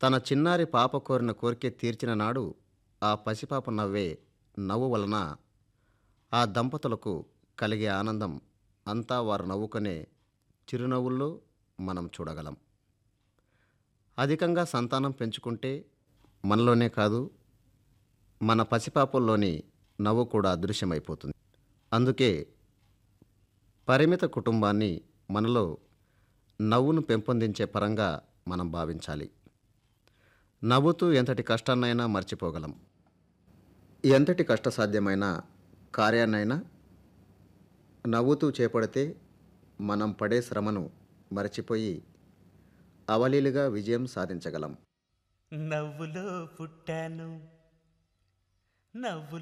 తన చిన్నారి పాప కోరిన కోరిక తీర్చిన నాడు ఆ పసిపాప నవ్వే నవ్వు వలన ఆ దంపతులకు కలిగే ఆనందం అంతా వారు నవ్వుకునే చిరునవ్వుల్లో మనం చూడగలం అధికంగా సంతానం పెంచుకుంటే మనలోనే కాదు మన పసిపాపల్లోని నవ్వు కూడా అదృశ్యమైపోతుంది అందుకే పరిమిత కుటుంబాన్ని మనలో నవ్వును పెంపొందించే పరంగా మనం భావించాలి నవ్వుతూ ఎంతటి కష్టాన్నైనా మర్చిపోగలం ఎంతటి కష్టసాధ్యమైన కార్యాన్నైనా నవ్వుతూ చేపడితే మనం పడే శ్రమను మరచిపోయి అవలీలుగా విజయం సాధించగలం నవ్వులో పుట్టాను నవ్వులో